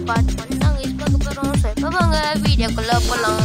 Part one தான் guys பார்க்க போகிறோம் ஸோ இப்போ வாங்க வீடியோக்குள்ளே போகலாம்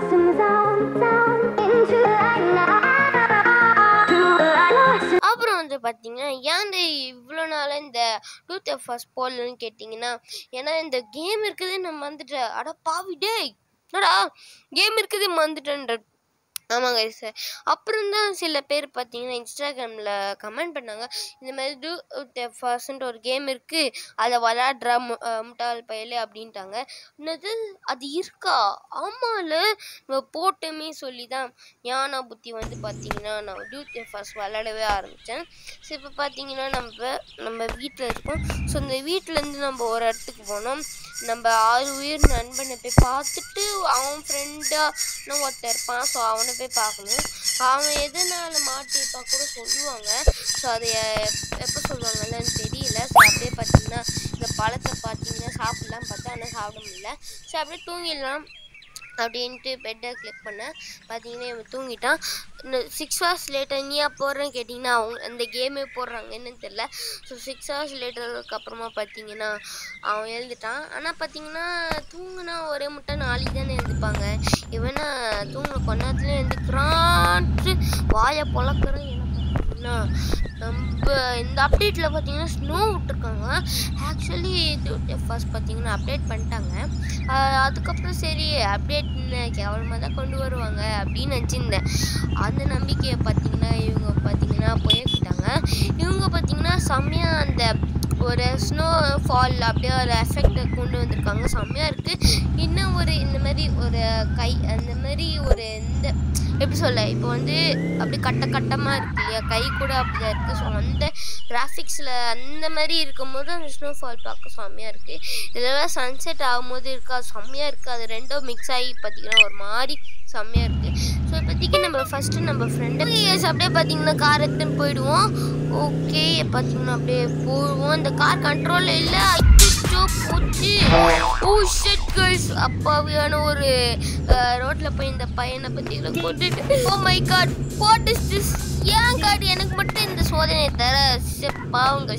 அப்புறம் வந்து பார்த்தீங்கன்னா ஏன் இவ்வளோ நாளாக இந்த டூத் ஃபர்ஸ்ட் போடலன்னு கேட்டிங்கன்னா ஏன்னா இந்த கேம் இருக்குது நான் வந்துட்டேன் அட பாவி டேய் என்னடா கேம் இருக்குது மறந்துட்டேன்ற ஆமாங்க சார் அப்புறம் தான் சில பேர் பார்த்தீங்கன்னா இன்ஸ்டாகிராமில் கமெண்ட் பண்ணாங்க இந்த மாதிரி டூ ஃபர்ஸ்ட் ஒரு கேம் இருக்குது அதை விளாட்றா மு அஹ் முட்டாள் பயலே அப்படின்ட்டாங்க என்னது அது இருக்கா ஆமால நம்ம போட்டோமே சொல்லி தான் ஞான புத்தி வந்து பார்த்தீங்கன்னா நான் டியூட்டி ஃபர்ஸ்ட் விளாடவே ஆரம்பித்தேன் ஸோ இப்போ பார்த்தீங்கன்னா நம்ம நம்ம வீட்டில் இருக்கோம் ஸோ இந்த வீட்டிலேருந்து நம்ம ஒரு இடத்துக்கு போனோம் நம்ம ஆறு உயிர் நண்பனை போய் பார்த்துட்டு அவன் ஃப்ரெண்டாக ஒருத்தன் இருப்பான் ஸோ அவனை போய் பார்க்கணும் அவன் எதனால மாட்டிருப்பா கூட சொல்லுவாங்க ஸோ அதை எப்போ சொல்லுவாங்கன்னு தெரியல ஸோ அப்படியே பார்த்தீங்கன்னா இந்த பழத்தை பார்த்தீங்கன்னா சாப்பிடலாம் பார்த்தா ஆனால் சாப்பிட முடியல ஸோ அப்படியே தூங்கிடலாம் அப்படின்ட்டு பெட்டை கிளிக் பண்ணேன் பார்த்தீங்கன்னா இவன் தூங்கிட்டான் இன்னும் சிக்ஸ் ஹவர்ஸ் லேட்டர் நீயா போடுறேன்னு கேட்டிங்கன்னா அவங்க அந்த கேமே போடுறாங்கன்னு தெரில ஸோ சிக்ஸ் ஹவர்ஸ் லேட்டருக்கு அப்புறமா பார்த்தீங்கன்னா அவன் எழுந்துட்டான் ஆனால் பார்த்தீங்கன்னா தூங்குனா ஒரே முட்டை நாளைக்கு தானே எழுந்துப்பாங்க இவனா தூங்குன கொஞ்ச நேரத்துல எழுந்துக்கிறான்ட்டு வாயை பொழக்கிறேன் என்ன பார்த்தீங்கன்னா நம்ம இந்த அப்டேட்டில் பார்த்தீங்கன்னா ஸ்னோ விட்டுருக்காங்க ஆக்சுவலி இது ஃபர்ஸ்ட் பார்த்தீங்கன்னா அப்டேட் பண்ணிட்டாங்க ஆஹ் அதுக்கப்புறம் சரி அப்டேட் கேவலமாக தான் கொண்டு வருவாங்க அப்படின்னு நினச்சிருந்தேன் அந்த நம்பிக்கையை பார்த்தீங்கன்னா இவங்க பார்த்தீங்கன்னா போயிட்டாங்க இவங்க பார்த்தீங்கன்னா செம்மையாக அந்த ஒரு ஸ்னோ ஃபால் அப்படியே ஒரு எஃபெக்டை கொண்டு வந்திருக்காங்க செம்மையாக இருக்குது இன்னும் ஒரு இந்த மாதிரி ஒரு கை அந்த மாதிரி ஒரு இந்த எப்படி சொல்ல இப்போ வந்து அப்படி கட்ட கட்டமாக இருக்கு இல்லையா கை கூட அப்படிதான் இருக்குது ஸோ அந்த கிராஃபிக்ஸில் அந்த மாதிரி இருக்கும்போது அந்த ஸ்னோ ஃபால் பார்க்க செம்மையாக இருக்குது இதெல்லாம் சன்செட் ஆகும்போது இருக்கா செம்மையாக இருக்குது அது ரெண்டும் மிக்ஸ் ஆகி பார்த்தீங்கன்னா ஒரு மாதிரி செம்மையாக இருக்குது ஸோ இப்போதைக்கு நம்ம ஃபஸ்ட்டு நம்ம ஃப்ரெண்டு அப்படியே பார்த்தீங்கன்னா கார் எடுத்துன்னு போயிடுவோம் ஓகே பார்த்தீங்கன்னா அப்படியே போடுவோம் இந்த கார் கண்ட்ரோலில் இல்லை அச்சோ போச்சு ஓ ஷெட் கைஸ் அப்பாவியான ஒரு ரோட்ல போய் இந்த பையனை பத்தி கொண்டுட்டு oh my god what is this ஏன் காட் எனக்கு மட்டும் இந்த சோதனை தர பாவங்க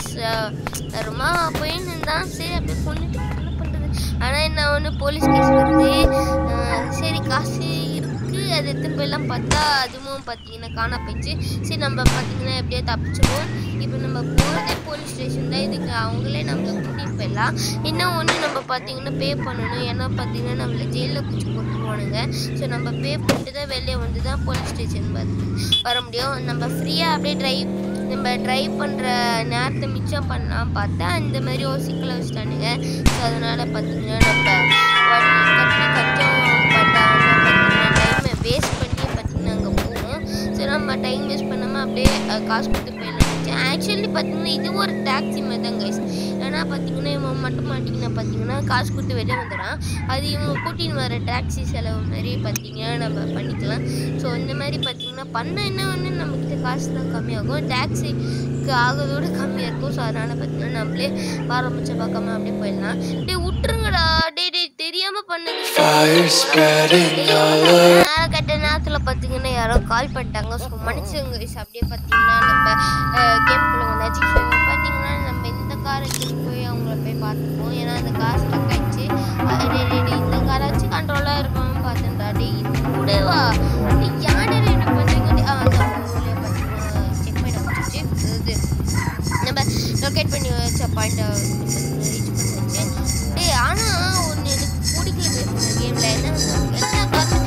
தருமா போயின்னு இருந்தான் சரி அப்படியே கொண்டுட்டு என்ன பண்றது ஆனா என்ன ஒன்று போலீஸ் கேஸ் வருது அஹ் சரி காசு இருக்கு அது எடுத்துன்னு போயெல்லாம் பார்த்தா அதுவும் பார்த்தீங்கன்னா காணா போயிடுச்சு சரி நம்ம பார்த்தீங்கன்னா எப்படியோ தப்பிச்சிடுவோம் இப்போ நம்ம போகிறதே போலீஸ் ஸ்டேஷன் தான் இதுக்கு அவங்களே நம்மளை கூட்டிகிட்டு போயிடலாம் இன்னும் ஒன்று நம்ம பார்த்தீங்கன்னா பே பண்ணணும் ஏன்னா பார்த்தீங்கன்னா நம்மளை ஜெயிலில் பிடிச்சி போட்டுருவானுங்க ஸோ நம்ம பே பண்ணிட்டு தான் வெளியே வந்து தான் போலீஸ் ஸ்டேஷன் வந்து வர முடியும் நம்ம ஃப்ரீயாக அப்படியே ட்ரைவ் நம்ம ட்ரைவ் பண்ணுற நேரத்தை மிச்சம் பண்ணலாம் பார்த்தா இந்த மாதிரி ஒரு சிக்கலை வச்சுட்டானுங்க ஸோ அதனால் பார்த்தீங்கன்னா நம்ம வண்டி கட்டி கொஞ்சம் பண்ணாமல் பார்த்தீங்கன்னா டைமை வேஸ்ட் பண்ணி பார்த்தீங்கன்னா அங்கே போவோம் ஸோ நம்ம டைம் வேஸ்ட் பண்ணாமல் அப்படியே அஹ், காசு கொடுத்து போயிடலாம் ஆக்சுவலி பார்த்தீங்கன்னா இது ஒரு டாக்ஸி மாதிரி தான் கைஸ் ஏன்னா பார்த்தீங்கன்னா இவன் மட்டும் மாட்டிங்கன்னா பார்த்தீங்கன்னா காசு கொடுத்து வெளியே வந்துடான் அது இவங்க கூட்டின்னு வர டாக்ஸி செலவு மாதிரி பார்த்தீங்கன்னா நம்ம பண்ணிக்கலாம் ஸோ இந்த மாதிரி பார்த்தீங்கன்னா பண்ண என்ன வந்து நம்மக்கிட்ட காசு தான் கம்மியாகும் டாக்ஸிக்கு ஆகிறதோட கம்மியாக இருக்கும் ஸோ அதனால் பார்த்தீங்கன்னா நம்மளே ஆரம்பிச்ச பார்க்காம அப்படியே போயிடலாம் டேய் விட்டுருங்கடா டேய் டேய் தெரியாமல் பண்ணுங்க Fire spreading all around. நேரம் கட்ட நேரத்தில் பார்த்தீங்கன்னா யாரோ கால் பண்ணிட்டாங்க ஸோ மனுஷங்க guys அப்படியே பார்த்தீங்கன்னா நம்ம கேம்குள்ளே வந்தாச்சு ஸோ பார்த்தீங்கன்னா நம்ம இந்த காரை எடுத்துட்டு போய் அவங்கள போய் பார்த்துப்போம் ஏன்னா அந்த கார் ஸ்டக் ஆயிடுச்சு அது டேய் டேய் டேய், இந்த காரை வச்சு கண்ட்ரோலாக இருக்கணும்னு பார்த்துட்டா டே இது கூடவா டேய், யானை ரெடி பண்ணுறீங்க டேய், ஆ அதான் உள்ளே பார்த்தீங்கன்னா செக் பண்ணி வச்சுச்சு இது நம்ம லொக்கேட் பண்ணி வச்ச பாயிண்ட்டை ரீச் பண்ணிச்சு டேய் ஆனால் ஒன்று எனக்கு பிடிக்கல இந்த கேமில் என்ன எல்லா காசு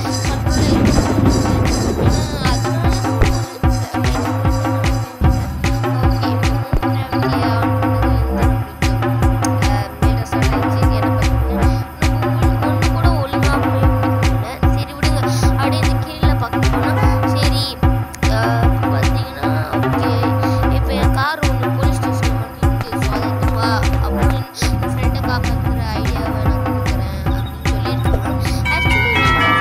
சரி விடுங்க அப்படியே இந்த கீழே பார்க்க போனா சரி பார்த்தீங்கன்னா ஓகே இப்போ என் கார் ஒன்று போலீஸ் ஸ்டேஷன் பண்ணிட்டு ஸோ அதை எடுத்துட்டு வா அப்படின்னு என் ஃப்ரெண்டை காப்பாற்றுற ஐடியாவை நான் கொடுக்குறேன் அப்படின்னு சொல்லியிருக்காங்க ஆக்சுவலி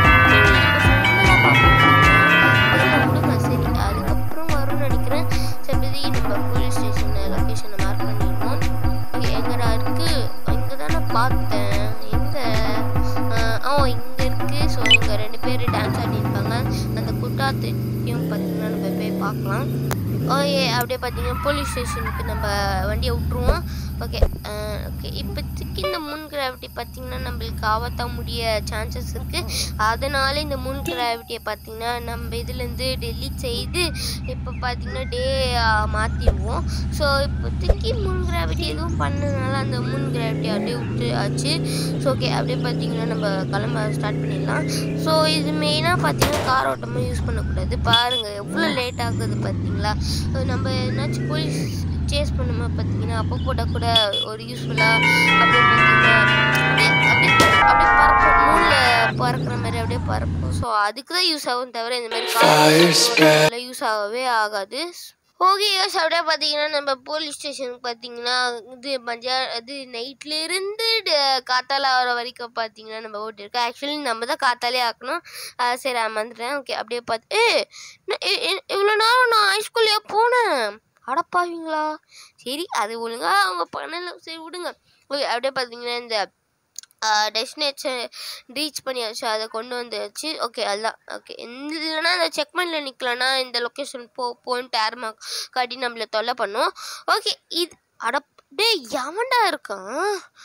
விடுங்க சரி அதுக்கப்புறம் வரும்னு நினைக்கிறேன் சரி நம்ம போலீஸ் ஸ்டேஷன் லொக்கேஷனை மார்க் பண்ணிடுவோம் ஓகே எங்கடா இருக்கு இங்கே தானே பார்த்தேன் எங்கே ஓ இங்கே இருக்கு ஸோ இங்கே ரெண்டு பேர் டான்ஸ் ஆடிருக்காங்க அந்த குட்டாத்தையும் பார்த்தீங்கன்னா நம்ம போய் பார்க்கலாம் ஓகே அப்படியே பார்த்தீங்கன்னா போலீஸ் ஸ்டேஷனுக்கு நம்ம வண்டியை விட்ருவோம் ஓகே ஓகே இப்போதைக்கு இந்த மூன் கிராவிட்டி பார்த்தீங்கன்னா நம்மளுக்கு ஆபத்தா முடிய சான்சஸ் இருக்குது அதனால இந்த மூன் கிராவிட்டியை பார்த்தீங்கன்னா நம்ம இதுலேருந்து டெலீட் செய்து இப்போ பார்த்தீங்கன்னா டே மாற்றிடுவோம் ஸோ இப்போதைக்கு மூன் கிராவிட்டி எதுவும் பண்ணதுனால அந்த மூன் கிராவிட்டி அப்படியே விட்டு ஆச்சு ஸோ ஓகே அப்படியே பார்த்தீங்கன்னா நம்ம கிளம்ப ஸ்டார்ட் பண்ணிடலாம் ஸோ இது மெயினாக பார்த்தீங்கன்னா கார் ஓட்டமாக யூஸ் பண்ணக்கூடாது பாருங்கள் எவ்வளோ லேட் ஆகுது பார்த்தீங்களா அஹ் நம்ம என்னாச்சும் போலீஸ் சேஸ் பண்ணும்போது பார்த்தீங்கன்னா அப்போ போட்டால் கூட ஒரு யூஸ்ஃபுல்லாக அப்படியே பார்த்தீங்கன்னா அப்படியே அப்படியே அப்படியே பறக்கும் மூணில் பறக்கிற மாதிரி அப்படியே பறக்கும் ஸோ அதுக்கு தான் யூஸ் ஆகும் தவிர இந்த மாதிரி Fire spread. கார் யூஸ் ஆகவே ஆகாது ஓகே யோஸ் அப்படியே பார்த்தீங்கன்னா நம்ம போலீஸ் ஸ்டேஷனுக்கு பார்த்தீங்கன்னா இது மஞ்சா இது நைட்ல இருந்து ட- காத்தால ஆகிற வரைக்கும் பார்த்தீங்கன்னா நம்ம ஓட்டிருக்கோம் ஆக்சுவலி நம்ம தான் காத்தாலே ஆக்கணும் ஆ, சரி நான் வந்துட்டேன் ஓகே அப்படியே பார்த்து ஏ இவ்வளோ நேரம் நான் ஹைஸ்கூல்லையே போனேன் அடப்பாவீங்களா சரி அது ஒழுங்கா அவங்க பண்ணல சரி விடுங்க ஓகே அப்படியே பார்த்தீங்கன்னா இந்த டெஸ்டினேஷன் ரீச் பண்ணியாச்சு அதை கொண்டு வந்துச்சு ஓகே அதுதான் ஓகே இல்லைன்னா அந்த செக் பண்ணில் நிற்கலன்னா இந்த லொக்கேஷன் போ போன்ட்டு யாருமா காட்டி நம்மளை தொல்லை பண்ணும் ஓகே இது அட டேய் எவன்டா இருக்கான்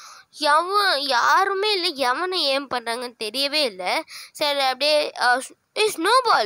எவன் யாருமே இல்லை எவனை ஏன் பண்ணுறாங்கன்னு தெரியவே இல்லை சரி அப்படியே ஏ ஸ்னோபால்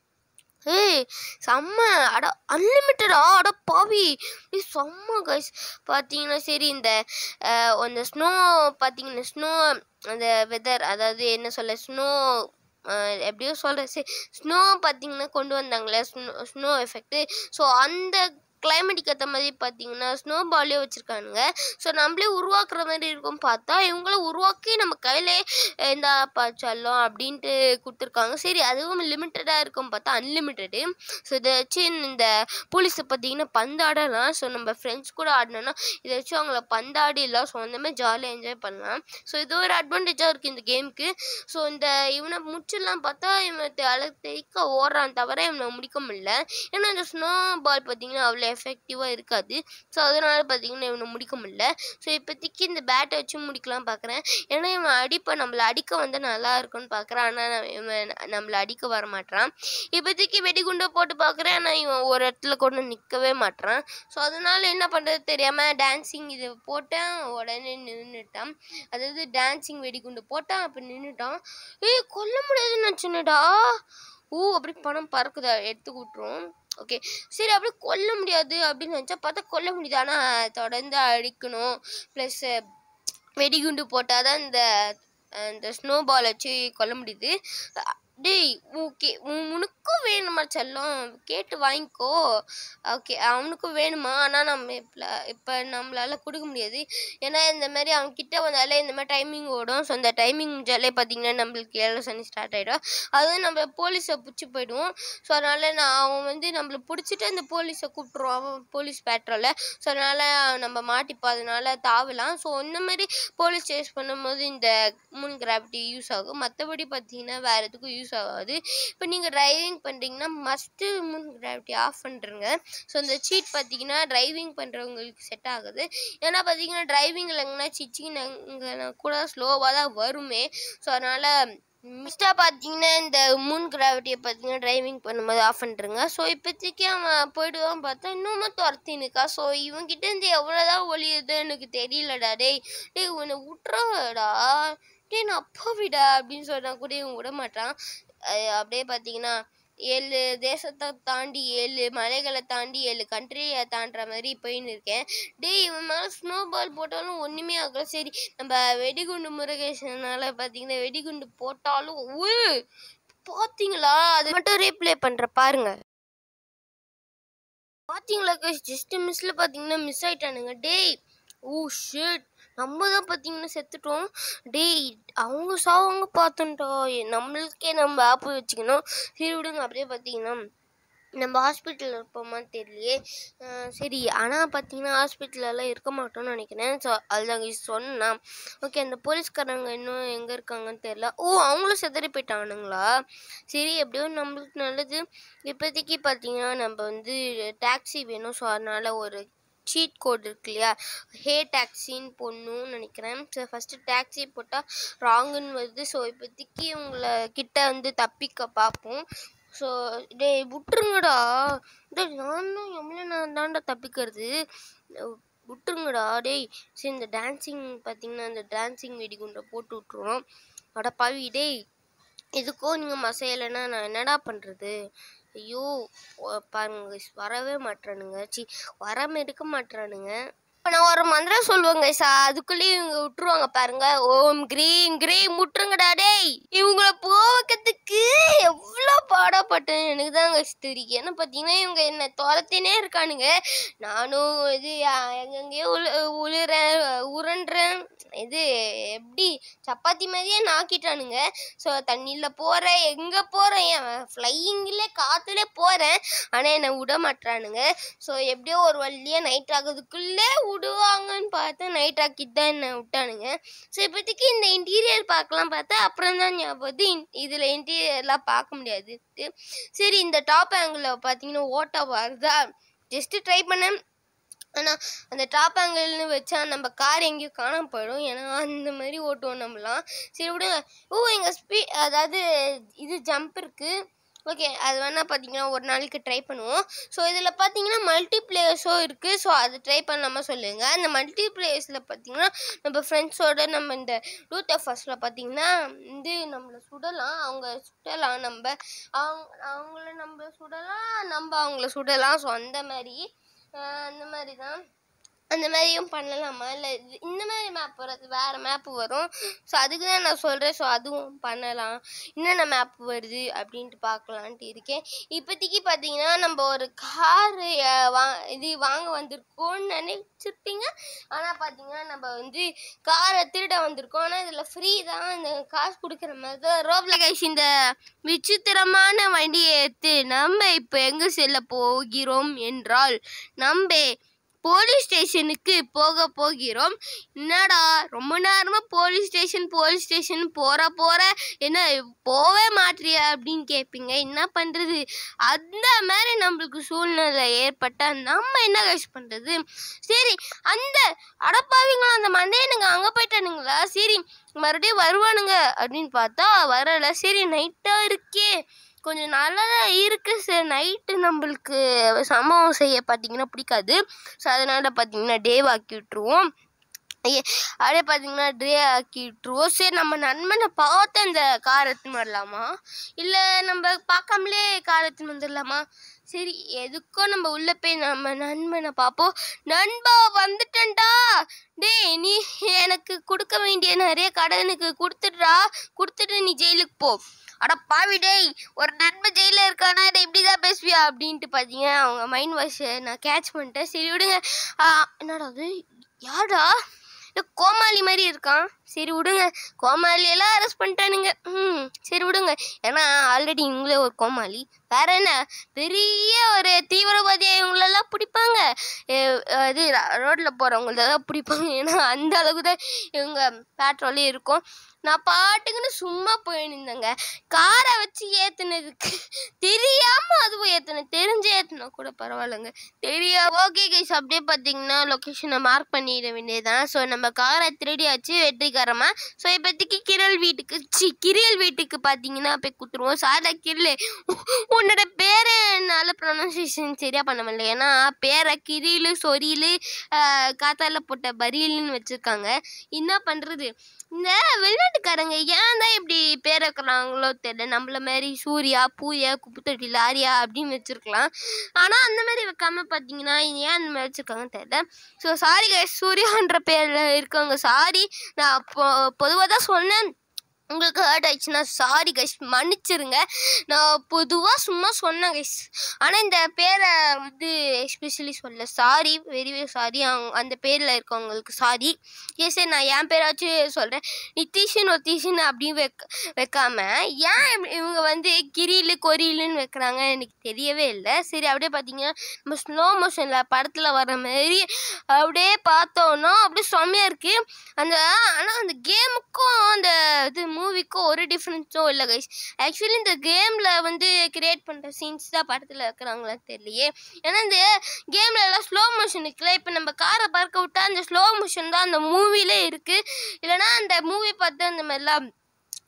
ஏய் செம்ம அட அன்லிமிட்டடா அட பாவி ஏய் செம்ம கைஸ் பார்த்தீங்கன்னா சரி இந்த அஹ், அந்த ஸ்னோ பார்த்தீங்கன்னா ஸ்னோ அந்த வெதர் அதாவது என்ன சொல்ல ஸ்னோ எப்படியோ சொல்கிறேன் சரி ஸ்னோ பார்த்தீங்கன்னா கொண்டு வந்தாங்களே ஸ்னோ ஸ்னோ எஃபெக்ட்டு ஸோ அந்த கிளைமேட்டுக்கு ஏற்ற மாதிரி பார்த்தீங்கன்னா ஸ்னோ பாலே வச்சுருக்கானுங்க ஸோ நம்மளே உருவாக்குற மாதிரி இருக்கும் பார்த்தா இவங்கள உருவாக்கி நம்ம கையிலே இந்த பாய்ச்சலாம் அப்படின்ட்டு கொடுத்துருக்காங்க சரி அதுவும் லிமிட்டடாக இருக்கும் பார்த்தா அன்லிமிட்டடு ஸோ இதை வச்சு இந்த போலீஸை பார்த்தீங்கன்னா பந்தாடலாம் ஸோ நம்ம ஃப்ரெண்ட்ஸ் கூட ஆடினோன்னா இதை வச்சு அவங்கள பந்தாடிடலாம் ஸோ அந்த மாதிரி ஜாலியாக என்ஜாய் பண்ணலாம் ஸோ இது ஒரு அட்வான்டேஜாக இருக்குது இந்த கேமுக்கு ஸோ இந்த இவனை முடிச்சிடலாம் பார்த்தா இவன் தலை தேய்க்க ஓடுறான் தவிர இவனை முடிக்க முடியல ஏன்னா இந்த ஸ்னோ பால் பார்த்தீங்கன்னா அவ்வளோ எஃபெக்டிவாக இருக்காது ஸோ அதனால பார்த்தீங்கன்னா இவனை முடிக்க முடியல ஸோ இப்போதைக்கு இந்த பேட்டை வச்சு முடிக்கலாம் பார்க்குறேன் ஏன்னா இவன் அடிப்பை நம்மளை அடிக்க வந்து நல்லா இருக்கும்னு பார்க்குறான் ஆனால் இவன் நம்மளை அடிக்க வர மாட்டான் இப்போதைக்கு வெடிகுண்டை போட்டு பார்க்குறேன் ஆனால் இவன் ஒரு இடத்துல கொண்டு நிற்கவே மாட்டான் ஸோ அதனால என்ன பண்ணுறது தெரியாமல் டான்ஸிங் இது போட்டேன் உடனே நின்றுட்டான் அதாவது டான்ஸிங் வெடிகுண்டு போட்டான் அப்போ நின்றுட்டான் ஏய் கொல்ல முடியாதுன்னு நினச்சினடா ஊ அப்படி பணம் பறக்குதா எடுத்து விட்ரும் ஓகே சரி அப்படி கொல்ல முடியாது அப்படின்னு நினச்சா பார்த்தா கொல்ல முடியுது ஆனால் தொடர்ந்து அடிக்கணும் ப்ளஸ் வெடிகுண்டு போட்டால் தான் இந்த அஹ், இந்த ஸ்னோ பால் வச்சு கொல்ல முடியுது அஹ், டேய் ஓகே உனக்கும் வேணுமா செல்லம் கேட்டு வாங்கிக்கோ ஓகே அவனுக்கும் வேணுமா ஆனால் நம்ம இப்போ இப்போ நம்மளால கொடுக்க முடியாது ஏன்னா இந்த மாதிரி அவன் கிட்ட வந்தாலே இந்த மாதிரி டைமிங் ஓடும் ஸோ அந்த டைமிங் முடிஞ்சாலே பார்த்தீங்கன்னா நம்மளுக்கு ஏழரை சனி ஸ்டார்ட் ஆகிடும் அதுவும் நம்ம போலீஸை பிடிச்சி போயிடுவோம் ஸோ அதனால் நான் அவன் வந்து நம்மளை பிடிச்சிட்டு அந்த போலீஸை கூப்பிட்ருவான் அவன் போலீஸ் பேட்ரோலில் ஸோ அதனால் நம்ம மாட்டிப்போம் அதனால தாவலாம் ஸோ இந்த மாதிரி போலீஸ் சேஸ் பண்ணும்போது இந்த மூன் கிராவிட்டி யூஸ் ஆகும் மற்றபடி பார்த்தீங்கன்னா வேறு எதுக்கும் யூஸ் ஆகாது இப்போ நீங்கள் டிரைவிங் பண்ணுறீங்கன்னா மஸ்ட்டு மூன் கிராவிட்டி ஆஃப் பண்ணுறங்க ஸோ இந்த சீட் பார்த்தீங்கன்னா டிரைவிங் பண்ணுறவங்களுக்கு செட் ஆகுது ஏன்னா பார்த்தீங்கன்னா டிரைவிங்கில் எங்கன்னா சிச்சிங்க கூட ஸ்லோவாக தான் வருமே ஸோ அதனால் மிஸ்டாக பார்த்தீங்கன்னா இந்த மூன் கிராவிட்டியை பார்த்தீங்கன்னா டிரைவிங் பண்ணும்போது ஆஃப் பண்ணுறங்க ஸோ இப்போதைக்கு அவன் போயிடுவான் பார்த்தா இன்னுமே துரத்தினுக்கா ஸோ இவன்கிட்ட இருந்து எவ்வளோதான் ஒளியுது எனக்கு தெரியலடா டேய் டேய் உன்னை விட்றடா டேய் நான் அப்பாவிடா அப்படின்னு சொன்னா கூட இவன் விட மாட்டான் அஹ் அப்படியே பார்த்தீங்கன்னா ஏழு தேசத்தை தாண்டி ஏழு மலைகளை தாண்டி ஏழு கண்ட்ரியை தாண்டுற மாதிரி போயின்னு இருக்கேன் டேய் இவன் மேலே ஸ்னோ பால் போட்டாலும் ஒன்றுமே ஆகல சரி நம்ம வெடிகுண்டு முருகேசனால பார்த்தீங்கன்னா வெடிகுண்டு போட்டாலும் உய், பார்த்தீங்களா அது மட்டும் ரீப்ளே பண்ணுற பாருங்க பார்த்தீங்களா ஜஸ்ட் மிஸ்ல பார்த்தீங்கன்னா மிஸ் ஆயிட்டானுங்க டேய் ஓ ஷிட் நம்ம தான் பார்த்தீங்கன்னா செத்துட்டோம் டேய் அவங்க சாவங்க பார்த்தோன்டா நம்மளுக்கே நம்ம ஆப்பு வச்சுக்கணும் சரி விடுங்க அப்படியே பார்த்தீங்கன்னா நம்ம ஹாஸ்பிட்டலில் இருப்போமான்னு தெரியலையே அஹ் சரி ஆனால் பார்த்தீங்கன்னா ஹாஸ்பிட்டலெல்லாம் இருக்க மாட்டோம்னு நினைக்கிறேன் ஸோ அதுதாங்க சொன்னேன் ஓகே அந்த போலீஸ்காரங்க இன்னும் எங்கே இருக்காங்கன்னு தெரியல ஓ அவங்களும் செதறி போயிட்டானுங்களா சரி எப்படியோ நம்மளுக்கு நல்லது இப்போதைக்கு பார்த்தீங்கன்னா நம்ம வந்து டாக்ஸி வேணும் ஸோ அதனால் ஒரு சீட் கோட் இருக்கு இல்லையா ஹே டாக்ஸின்னு போடணும்னு நினைக்கிறேன் ஸோ ஃபஸ்ட்டு டாக்ஸி போட்டால் ராங்குன்னு வருது ஸோ இப்போதைக்கு உங்களை கிட்ட வந்து தப்பிக்க பார்ப்போம் ஸோ டேய் விட்டுருங்கடா டேய் நானும் எவ்வளோ நான் தாண்டா தப்பிக்கிறது விட்டுருங்கடா டேய் சரி இந்த டான்ஸிங் பார்த்தீங்கன்னா இந்த டான்ஸிங் வெடிகுண்டை போட்டு விட்ருவோம் அட பாவி டேய் எதுக்கோ நீங்கள் மசையலைன்னா நான் என்னடா பண்ணுறது ஐயோ ஒ- பாருங்க guys, வரவே மாட்றானுங்க சி வராம இருக்க மாட்றானுங்க இப்போ நான் ஒரு மந்திரம் சொல்லுவேங்க சா அதுக்குள்ளேயே இவங்க விட்டுருவாங்க பாருங்க ஓம் கிரீம் கிரீம் முட்டுருங்கடா டேய் இவங்கள போவக்கிறதுக்கு எவ்வளோ பாடப்பட்டேன் எனக்கு தான் guys தெரியும் ஏன்னா பார்த்தீங்கன்னா இவங்க என்ன துரத்தினே இருக்கானுங்க நானும் இது அஹ், எங்கெங்கேயோ உளு உளுறேன் உருண்டுறேன் இது எப்படி சப்பாத்தி மாதிரியே நாக்கிட்டானுங்க ஸோ தண்ணியில் போகிறேன் எங்கே போகிறேன் என் ஃப்ளையிங்கில் காற்றுல போகிறேன் ஆனால் என்னை விட மாட்றானுங்க ஸோ எப்படியோ ஒரு வழியாக நைட் ஆகுறதுக்குள்ளே விடுவாங்கன்னு பார்த்தா நைட் ஆக்கிட்டு தான் என்னை விட்டானுங்க ஸோ இப்போதைக்கு இந்த இன்டீரியர் பார்க்கலாம் பார்த்தா அப்புறம் தான் ஞாபகம் இதில் இன்டீரியர்லாம் பார்க்க முடியாது சரி இந்த டாப் ஆங்கிளில் பார்த்தீங்கன்னா ஓட்டா வருதா ஜஸ்ட்டு ட்ரை பண்ணேன் ஆனால் அந்த டாப் ஆங்கிள்னு வச்சா நம்ம கார் எங்கேயும் காணாம போயிடும் ஏன்னா அந்த மாதிரி ஓட்டுவோம் நம்மலாம் சரி விடுங்க ஓ எங்கள் ஸ்பீ அதாவது இது ஜம்ப் இருக்குது ஓகே அது வேணால் பார்த்தீங்கன்னா ஒரு நாளைக்கு ட்ரை பண்ணுவோம் ஸோ இதில் பார்த்தீங்கன்னா மல்டி பிளேயர்ஸும் இருக்குது ஸோ அது ட்ரை பண்ணாம சொல்லுங்கள் அந்த மல்டி பிளேயர்ஸில் பார்த்தீங்கன்னா நம்ம ஃப்ரெண்ட்ஸோட நம்ம இந்த டூத் ஃபர்ஸ்ட்டில் பார்த்தீங்கன்னா இது நம்மளை சுடலாம் அவங்க சுடலாம் நம்ம அவங்க அவங்கள நம்ம சுடலாம் நம்ம அவங்கள சுடலாம் ஸோ அந்த மாதிரி ஆஹ் அந்த மாதிரி தான் அந்த மாதிரியும் பண்ணலாமா இல்லை இந்த மாதிரி மேப் வராது வேறு மேப் வரும் ஸோ அதுக்கு தான் நான் சொல்கிறேன் ஸோ அதுவும் பண்ணலாம் என்னென்ன மேப் வருது அப்படின்ட்டு பார்க்கலான்ட்டு இருக்கேன் இப்போதைக்கு பார்த்தீங்கன்னா நம்ம ஒரு காரு வா இது வாங்க வந்திருக்கோம்னு நினைச்சிருப்பீங்க ஆனால் பார்த்தீங்கன்னா நம்ம வந்து காரை திருட வந்திருக்கோம் ஆனால் இதில் ஃப்ரீ தான் இந்த காசு கொடுக்குற மாதிரி தான் ரோப்ல கைஸ் இந்த விசித்திரமான வண்டியை எடுத்து நம்ம இப்போ எங்கே செல்ல போகிறோம் என்றால் நம்ம போலீஸ் ஸ்டேஷனுக்கு போக போகிறோம் என்னடா ரொம்ப நேரமா போலீஸ் ஸ்டேஷன் போலீஸ் ஸ்டேஷன் போற போற என்ன போவே மாட்றியா அப்படின்னு கேட்பீங்க என்ன பண்றது அந்த மாதிரி நம்மளுக்கு சூழ்நிலை ஏற்பட்டா நம்ம என்ன கஷ்ட பண்றது சரி அந்த அடப்பாவிங்களா அந்த மண்டையனுங்க அங்க போயிட்டானுங்களா சரி மறுபடியும் வருவானுங்க அப்படின்னு பார்த்தா வரல சரி நைட்டா இருக்கே கொஞ்சம் நல்லா இருக்கு சார் நைட்டு நம்மளுக்கு சம்பவம் செய்ய பார்த்தீங்கன்னா பிடிக்காது ஸோ அதனால் பார்த்தீங்கன்னா டேவ் ஆக்கி விட்ருவோம் ஐய, அப்படியே பார்த்தீங்கன்னா டே ஆக்கி விட்ருவோம் சரி நம்ம நண்பனை பார்த்து அந்த கார் எடுத்துன்னு வரலாமா இல்லை நம்ம பார்க்காமலே கார் எடுத்துன்னு வந்துடலாமா சரி எதுக்கோ நம்ம உள்ளே போய் நம்ம நண்பனை பார்ப்போம் நண்பா வந்துட்டேன்டா டேய் நீ எனக்கு கொடுக்க வேண்டிய நிறைய கடனுக்கு கொடுத்துடுறா கொடுத்துட்டு நீ ஜெயிலுக்கு போ அட பாவி டேய் ஒரு நண்பன் ஜெயிலில் இருக்கானா இதை இப்படி தான் பேசுவியா அப்படின்ட்டு பார்த்தீங்கன்னா அவங்க மைண்ட் வாஷை நான் கேட்ச் பண்ணிட்டேன் சரி விடுங்க ஆ, என்னடா அது யாரா இந்த கோமாளி மாதிரி இருக்கான் சரி விடுங்க கோமாளி எல்லாம் அரெஸ்ட் பண்ணிட்டானுங்க ம் சரி விடுங்க ஏன்னா ஆல்ரெடி இவங்களே ஒரு கோமாளி வேற என்ன பெரிய ஒரு தீவிரவாதியை இவங்களெல்லாம் பிடிப்பாங்க எ- இது ரோட்டில் போகிறவங்களெல்லாம் பிடிப்பாங்க ஏன்னா அந்த அளவுக்கு தான் இவங்க பேட்ரோலே இருக்கும் நான் பாட்டுக்குன்னு சும்மா போயிருந்தேங்க காரை வச்சு ஏத்துனதுக்கு தெரியாம அதுவும் ஏத்துனேன் தெரிஞ்சு ஏத்துனா கூட பரவாயில்லைங்க தெரியா ஓகே கைஸ் அப்படியே பார்த்தீங்கன்னா லொக்கேஷனை மார்க் பண்ணிட வேண்டியதுதான் ஸோ நம்ம காரை திருடியாச்சு வெற்றிகரமா ஸோ இப்போதைக்கு கிரல் வீட்டுக்கு சி கிரியல் வீட்டுக்கு பார்த்தீங்கன்னா போய் குத்துருவோம் சாதா கிரில் உன்னோட பேரை என்னால் ப்ரொனன்சியேஷன் சரியாக பண்ண முடியல ஏன்னா பேரை கிரிலு சொரிலு காத்தால போட்ட பரியல்னு வச்சுருக்காங்க என்ன பண்ணுறது இந்த வெளிநாட்டுக்காரங்க ஏன் தான் இப்படி பேர் வைக்கிறாங்களோ தெரியல நம்மள மாதிரி சூர்யா பூயா குப்புத்தொட்டி லாரியா அப்படின்னு வச்சுருக்கலாம் ஆனால் அந்த மாதிரி வைக்காம பார்த்தீங்கன்னா இது ஏன் அந்த மாதிரி வச்சுருக்காங்கன்னு தெரியல ஸோ சாரி கைஸ் சூர்யான்ற பேரில் இருக்கவங்க சாரி நான் பொ பொதுவாக தான் சொன்னேன் உங்களுக்கு ஹர்ட் ஆயிடுச்சுன்னா சாரி கைஸ் மன்னிச்சிருங்க நான் பொதுவாக சும்மா சொன்னேன் கைஸ் ஆனால் இந்த பேரை வந்து எஸ்பெஷலி சொல்ல சாரி வெரி வெரி சாரி அவங்க அந்த பேரில் இருக்கவங்களுக்கு சாரி ஏ சரி நான் என் பேராச்சும் சொல்கிறேன் நிதிஷன் ஒத்தீஷன் அப்படின்னு வைக்க வைக்காம ஏன் இப்படி இவங்க வந்து கிரிலு கொரிலுன்னு வைக்கிறாங்க எனக்கு தெரியவே இல்லை சரி அப்படியே பார்த்தீங்கன்னா நம்ம ஸ்லோ மோஷனில் படத்தில் வர மாதிரி அப்படியே பார்த்தோன்னா அப்படியே செம்மையாக இருக்குது அந்த ஆனால் அந்த கேமுக்கும் அந்த இது மூவிக்கும் ஒரு டிஃப்ரென்ஸும் இல்லை கைஸ் ஆக்சுவலி இந்த கேமில் வந்து கிரியேட் பண்ணுற சீன்ஸ் தான் படத்தில் இருக்கிறாங்களா தெரியலையே ஏன்னா இந்த கேமில் எல்லாம் ஸ்லோ மோஷன் இருக்குல்ல இப்போ நம்ம காரை பார்க்க விட்டா அந்த ஸ்லோ மோஷன் தான் அந்த மூவிலே இருக்குது இல்லைன்னா அந்த மூவி பார்த்து அந்த மாதிரிலாம்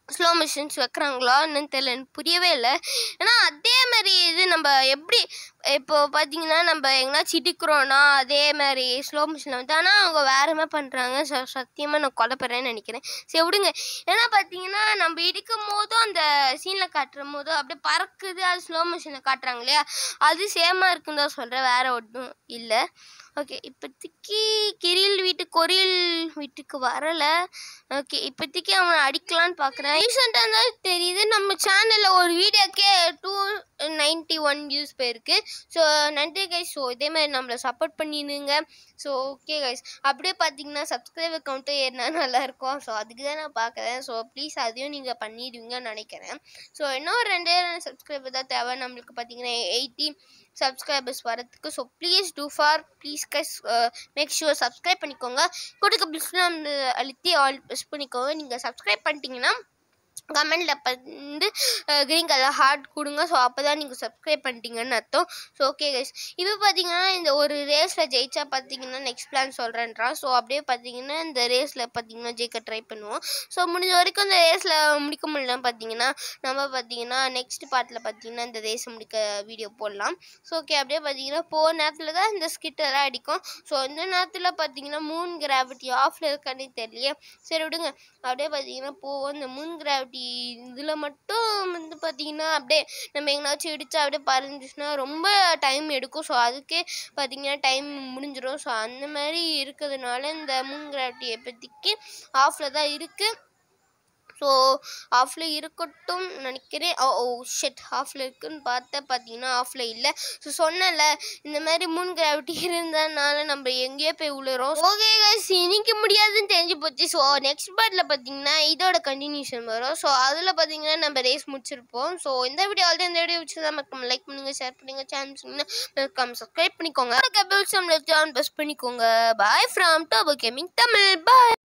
ஸ்லோ மிஷின்ஸ் வைக்கிறாங்களா என்னன்னு தெரியல எனக்கு புரியவே இல்லை ஏன்னா அதே மாதிரி இது நம்ம எப்படி இப்போ பார்த்தீங்கன்னா நம்ம எங்கன்னா சிட்டிக்கிறோன்னா அதே மாதிரி ஸ்லோ மிஷினில் வந்து ஆனால் அவங்க வேற மாதிரி பண்ணுறாங்க ச சத்தியமாக நான் கொலைப்படுறேன்னு நினைக்கிறேன் சரி விடுங்க ஏன்னா பார்த்தீங்கன்னா நம்ம இடிக்கும் போதும் அந்த சீனில் காட்டுற போதும் அப்படியே பறக்குது அது ஸ்லோ மிஷினில் காட்டுறாங்க இல்லையா அது சேமாக இருக்குன்னு தான் சொல்கிறேன் வேற ஒன்றும் இல்லை ஓகே இப்போதைக்கு கிரில் வீட்டு கொரில் வீட்டுக்கு வரலை ஓகே இப்போதைக்கு அவனை அடிக்கலான்னு பார்க்குறேன் ரீசெண்டாக தான் தெரியுது நம்ம சேனலில் ஒரு வீடியோக்கே டூ நைன்ட்டி ஒன் வியூஸ் போயிருக்கு ஸோ நன்றி கைஸ் ஸோ இதே மாதிரி நம்மளை சப்போர்ட் பண்ணிடுங்க ஸோ ஓகே கைஸ் அப்படியே பார்த்தீங்கன்னா சப்ஸ்கிரைபர் கவுண்ட்டும் ஏறினா நல்லாயிருக்கும் ஸோ அதுக்கு தான் நான் பார்க்குறேன் ஸோ ப்ளீஸ் அதையும் நீங்கள் பண்ணிடுவீங்கன்னு நினைக்கிறேன் ஸோ இன்னும் ரெண்டே ரெண்டு சப்ஸ்கிரைபர் தான் தேவை நம்மளுக்கு பார்த்தீங்கன்னா எயிட்டி சப்ஸ்கிரைபர்ஸ் வரதுக்கு so please do for please guys make sure subscribe பண்ணிக்கோங்க கொடுக்க பிஸ்லாம் அழுத்தி ஆல் ப்ரெஸ் பண்ணிக்கோங்க நீங்கள் சப்ஸ்கிரைப் பண்ணிட்டீங்கன்னா கமெண்டில் வந்து க்ரீன் கலர் ஹார்ட் கொடுங்க ஸோ அப்போ தான் நீங்கள் சப்ஸ்கிரைப் பண்ணிட்டீங்கன்னு அர்த்தம் ஸோ ஓகே கைஸ் இப்போ பார்த்தீங்கன்னா இந்த ஒரு ரேஸில் ஜெயிச்சா பார்த்தீங்கன்னா நெக்ஸ்ட் பிளான் சொல்கிறேன்றான் ஸோ அப்படியே பார்த்தீங்கன்னா இந்த ரேஸில் பார்த்தீங்கன்னா ஜெயிக்க ட்ரை பண்ணுவோம் ஸோ முடிஞ்ச வரைக்கும் இந்த ரேஸில் முடிக்க முடியல பார்த்தீங்கன்னா நம்ம பார்த்தீங்கன்னா நெக்ஸ்ட் பார்ட்டில் பார்த்தீங்கன்னா இந்த ரேஸை முடிக்க வீடியோ போடலாம் ஸோ ஓகே அப்படியே பார்த்தீங்கன்னா போகிற நேரத்தில் தான் இந்த ஸ்கிட்டெல்லாம் அடிக்கும் ஸோ இந்த நேரத்தில் பார்த்தீங்கன்னா மூன் கிராவிட்டி ஆஃபில் இருக்கானே தெரியல சரி விடுங்க அப்படியே பார்த்தீங்கன்னா போவோம் இந்த மூன் கிராவிட்டி இதில் மட்டும் வந்து பார்த்தீங்கன்னா அப்படியே நம்ம எங்கேனாச்சும் இடிச்சா அப்படியே பறந்துச்சுன்னா ரொம்ப டைம் எடுக்கும் ஸோ அதுக்கே பார்த்தீங்கன்னா டைம் முடிஞ்சிடும் ஸோ அந்த மாதிரி இருக்கிறதுனால இந்த மூன் கிராவிட்டி இப்போதைக்கு ஆஃபில் தான் இருக்குது ஸோ ஆஃபில் இருக்கட்டும் நினைக்கிறேன் ஓ ஓ ஷெட் ஆஃபில் இருக்குன்னு பார்த்தா பார்த்தீங்கன்னா ஆஃபில் இல்லை ஸோ சொன்னல இந்த மாதிரி மூன் கிராவிட்டி இருந்ததுனால நம்ம எங்கேயோ போய் விழுறோம் ஓகே கைஸ் இன்னைக்கு முடியாதுன்னு தெரிஞ்சு போச்சு ஸோ நெக்ஸ்ட் பார்ட்டில் பார்த்தீங்கன்னா இதோட கண்டினியூஷன் வரும் ஸோ அதில் பார்த்தீங்கன்னா நம்ம ரேஸ் முடிச்சிருப்போம் ஸோ இந்த வீடியோ ஆல்ரெடி இந்த வீடியோ வச்சு தான் மறக்காம லைக் பண்ணுங்க ஷேர் பண்ணுங்க சேனல் மறக்காம சப்ஸ்கிரைப் பண்ணிக்கோங்க பெல் சம்ல ப்ரெஸ் பண்ணிக்கோங்க பாய் ஃப்ரம் டாபோ கேமிங் தமிழ் பாய்